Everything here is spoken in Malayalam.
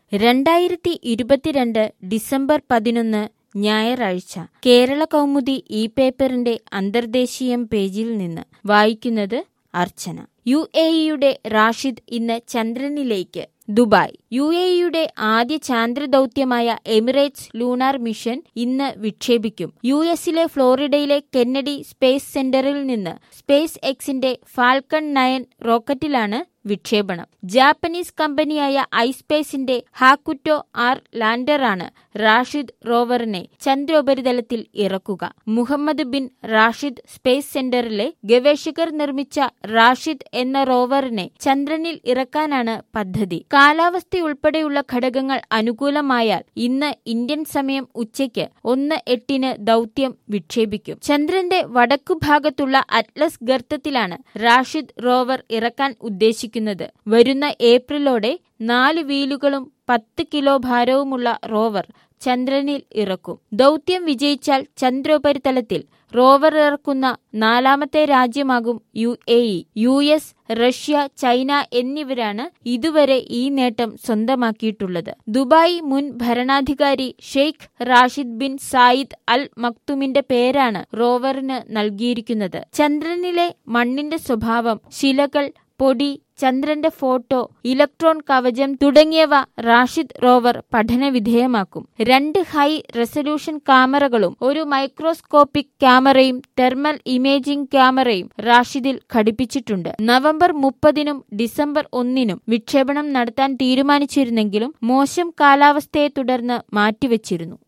രണ്ടായിരത്തി ഇരുപത്തിരണ്ട് ഡിസംബർ പതിനൊന്ന് ഞായറാഴ്ച കേരള കൗമുദി ഈ പേപ്പറിന്റെ അന്തർദേശീയം പേജിൽ നിന്ന് വായിക്കുന്നത് അർച്ചന യു എ ഇയുടെ റാഷിദ് ഇന്ന് ചന്ദ്രനിലേക്ക് ദുബായ് യു എ ഇയുടെ ആദ്യ ചാന്ദ്രദൌത്യമായ എമിറേറ്റ്സ് ലൂണാർ മിഷൻ ഇന്ന് വിക്ഷേപിക്കും യു എസിലെ ഫ്ലോറിഡയിലെ കെന്നഡി സ്പേസ് സെന്ററിൽ നിന്ന് സ്പേസ് എക്സിന്റെ ഫാൽക്കൺ നയൻ റോക്കറ്റിലാണ് വിക്ഷേപണം ജാപ്പനീസ് കമ്പനിയായ ഐസ്പേസിന്റെ ഹാക്കുറ്റോ ആർ ലാൻഡറാണ് റാഷിദ് റോവറിനെ ചന്ദ്രോപരിതലത്തിൽ ഇറക്കുക മുഹമ്മദ് ബിൻ റാഷിദ് സ്പേസ് സെന്ററിലെ ഗവേഷകർ നിർമ്മിച്ച റാഷിദ് എന്ന റോവറിനെ ചന്ദ്രനിൽ ഇറക്കാനാണ് പദ്ധതി കാലാവസ്ഥയുൾപ്പെടെയുള്ള ഘടകങ്ങൾ അനുകൂലമായാൽ ഇന്ന് ഇന്ത്യൻ സമയം ഉച്ചയ്ക്ക് ഒന്ന് എട്ടിന് ദൌത്യം വിക്ഷേപിക്കും ചന്ദ്രന്റെ വടക്കുഭാഗത്തുള്ള അറ്റ്ലസ് ഗർത്തത്തിലാണ് റാഷിദ് റോവർ ഇറക്കാൻ ഉദ്ദേശിക്കുന്നത് വരുന്ന ഏപ്രിലോടെ നാല് വീലുകളും പത്ത് കിലോ ഭാരവുമുള്ള റോവർ ചന്ദ്രനിൽ ഇറക്കും ദൌത്യം വിജയിച്ചാൽ ചന്ദ്രോപരിതലത്തിൽ റോവർ ഇറക്കുന്ന നാലാമത്തെ രാജ്യമാകും U A E U S Russia China എന്നിവരാണ് ഇതുവരെ ഈ നേട്ടം സ്വന്തമാക്കിയിട്ടുള്ളത് ദുബായ് മുൻ ഭരണാധികാരി Sheikh Rashid bin Saeed Al മക്തുമിന്റെ പേരാണ് റോവറിന് നൽകിയിരിക്കുന്നത് ചന്ദ്രനിലെ മണ്ണിന്റെ സ്വഭാവം ശിലകൾ പൊടി ചന്ദ്രന്റെ ഫോട്ടോ ഇലക്ട്രോൺ കവചം തുടങ്ങിയവ റാഷിദ് റോവർ പഠന വിധേയമാക്കും രണ്ട് ഹൈ റെസല്യൂഷൻ ക്യാമറകളും ഒരു മൈക്രോസ്കോപ്പിക് ക്യാമറയും തെർമൽ ഇമേജിംഗ് ക്യാമറയും റാഷിദിൽ ഘടിപ്പിച്ചിട്ടുണ്ട് നവംബർ മുപ്പതിനും ഡിസംബർ ഒന്നിനും വിക്ഷേപണം നടത്താൻ തീരുമാനിച്ചിരുന്നെങ്കിലും മോശം കാലാവസ്ഥയെ തുടർന്ന് മാറ്റിവച്ചിരുന്നു